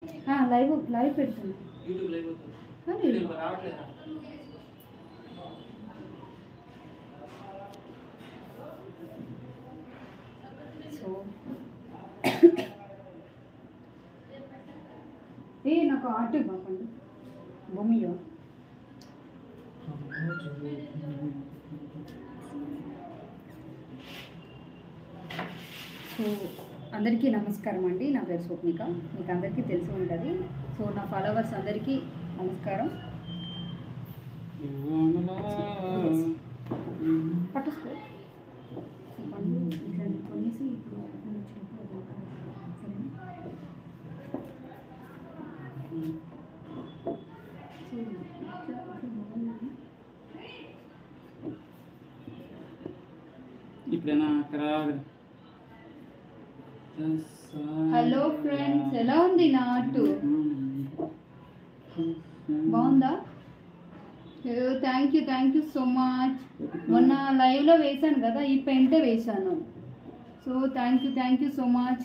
ఆ, live live పెడుతున్నా YouTube live అవుతుంది కానీ ఇది రావట్లేదా సో ఏ నాకు ఆర్ట్ ఇవ్వకండి భూమియో సో అందరికీ నమస్కారం అండి నా పేరు స్వప్నిక మీకు అందరికీ తెలిసి ఉంటుంది సో నా ఫాలోవర్స్ అందరికీ నమస్కారం పట్టుకో ఈ పండ్లు ఇట్లా కొనేసి ఇప్పుడు అతను వచ్చినప్పుడు అది ఒక- సరేనా? సో ఇట్లా ఇట్లా బాగుంది. ఇప్పుడైనా అక్కడ హలో ఫ్రెండ్స్ ఎలా ఉంది నా ఆర్ట్ బాగుందా thank you thank you so much మొన్న లైవ్లో వేశాను కదా ఈ పెయింటే వేశాను so thank you thank you so much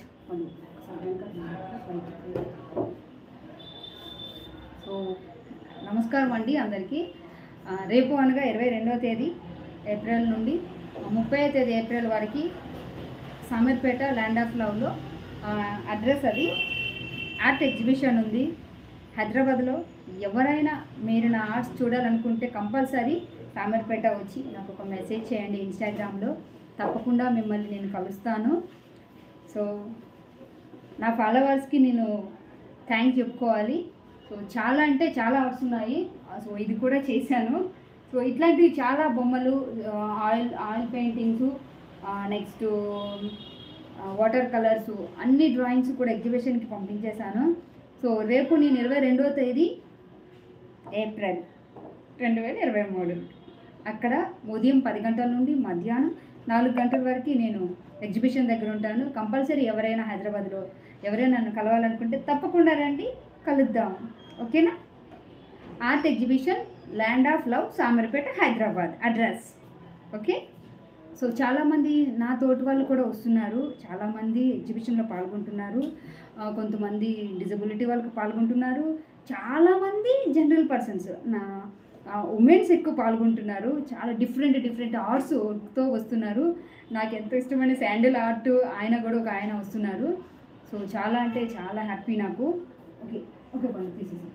so నమస్కారం అండి అందరికీ ఆ, రేపు అనగా ఇరవై రెండవ తేదీ ఏప్రిల్ నుండి ముప్పై తేదీ ఏప్రిల్ వరకు సామర్పేట ల్యాండ్ ఆఫ్ లవ్లో అడ్రస్ అది ఆర్ట్ ఎగ్జిబిషన్ ఉంది హైదరాబాద్లో ఎవరైనా మీరు నా ఆర్ట్స్ చూడాలనుకుంటే కంపల్సరీ సామర్పేట వచ్చి నాకు ఒక మెసేజ్ చేయండి ఇన్స్టాగ్రామ్లో తప్పకుండా మిమ్మల్ని నేను కలుస్తాను సో నా ఫాలోవర్స్కి నేను థ్యాంక్స్ చెప్పుకోవాలి సో చాలా అంటే చాలా ఆర్ట్స్ ఉన్నాయి సో ఇది కూడా చేశాను సో ఇట్లాంటివి చాలా బొమ్మలు oil oil paintings next water colours అన్ని డ్రాయింగ్స్ కూడా ఎగ్జిబిషన్కి పంపించేశాను సో రేపు నేను ఇరవై రెండవ తేదీ ఏప్రిల్ రెండు వేల ఇరవై మూడు అక్కడ ఉదయం పది గంటల నుండి మధ్యాహ్నం నాలుగు గంటల వరకు నేను ఎగ్జిబిషన్ దగ్గర ఉంటాను కంపల్సరీ ఎవరైనా హైదరాబాద్లో ఎవరైనా నన్ను కలవాలనుకుంటే తప్పకుండా రండి కలుద్దాం ఓకేనా art exhibition land of love Samarpet Hyderabad address okay so చాలామంది నా తోటి వాళ్ళు కూడా వస్తున్నారు చాలామంది ఎగ్జిబిషన్లో పాల్గొంటున్నారు ఆ, కొంతమంది డిజబిలిటీ వాళ్ళకి పాల్గొంటున్నారు చాలామంది జనరల్ పర్సన్స్ నా ఉమెన్స్ ఎక్కువ పాల్గొంటున్నారు చాలా డిఫరెంట్ డిఫరెంట్ ఆర్ట్స్తో వస్తున్నారు నాకు ఎంతో ఇష్టమైన శాండిల్ ఆర్ట్ ఆయన కూడా ఒక ఆయన వస్తున్నారు సో చాలా అంటే చాలా హ్యాపీ నాకు ఓకే ఓకే పండు తీసేసి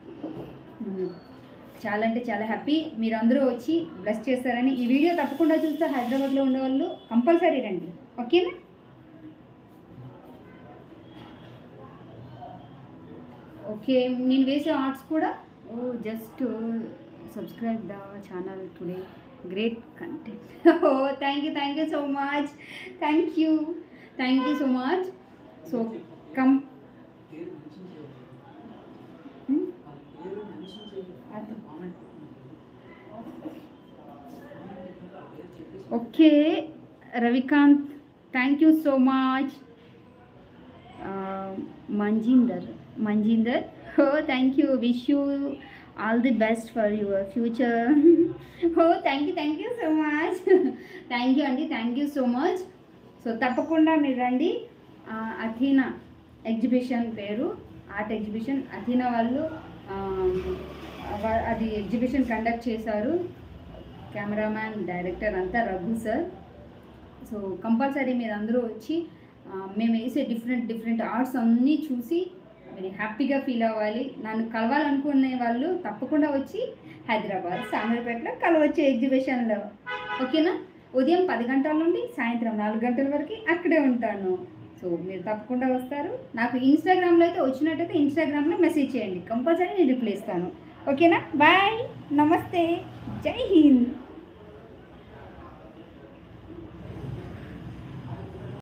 చాలా అంటే చాలా హ్యాపీ మీరు అందరూ వచ్చి బ్లెస్ చేస్తారని ఈ వీడియో తప్పకుండా చూస్తే హైదరాబాద్లో ఉండే వాళ్ళు కంపల్సరీ రండి ఓకేనా ఓకే నేను వేసే ఆర్ట్స్ కూడా oh just subscribe the channel today great content oh thank you thank you so much thank you thank you so much so come పేరు మెన్షన్ చేయాలి Hmm? ఆ పేరు మెన్షన్ చేయాలి అది. కామెంట్ పేరు చెప్పేసి okay Ravikanth thank you so much Manjinder Manjinder oh thank you wish you all the best for your future oh thank you thank you so much thank you అండి thank you so much so తప్పకుండా మీరు రండి ఆ, Athena exhibition పేరు art exhibition Athena వాళ్ళు ఆ, వా- అది ఎగ్జిబిషన్ కండక్ట్ చేశారు కెమెరామ్యాన్ డైరెక్టర్ అంతా రఘు సార్ సో కంపల్సరీ మీరు అందరూ వచ్చి ఆ, మేము వేసే డిఫరెంట్ డిఫరెంట్ ఆర్ట్స్ అన్నీ చూసి మీరు హ్యాపీగా ఫీల్ అవ్వాలి నన్ను కలవాలనుకునే వాళ్ళు తప్పకుండా వచ్చి హైదరాబాద్ సామర్పేటలో కలవచ్చు ఎగ్జిబిషన్లో ఓకేనా ఉదయం పది గంటల నుండి సాయంత్రం నాలుగు గంటల వరకు అక్కడే ఉంటాను సో మీరు తప్పకుండా వస్తారు నాకు ఇన్స్టాగ్రామ్లో అయితే వచ్చినట్టయితే ఇన్స్టాగ్రామ్లో మెసేజ్ చేయండి కంపల్సరీ నేను రిప్లై ఇస్తాను ఓకేనా బాయ్ నమస్తే జై హింద్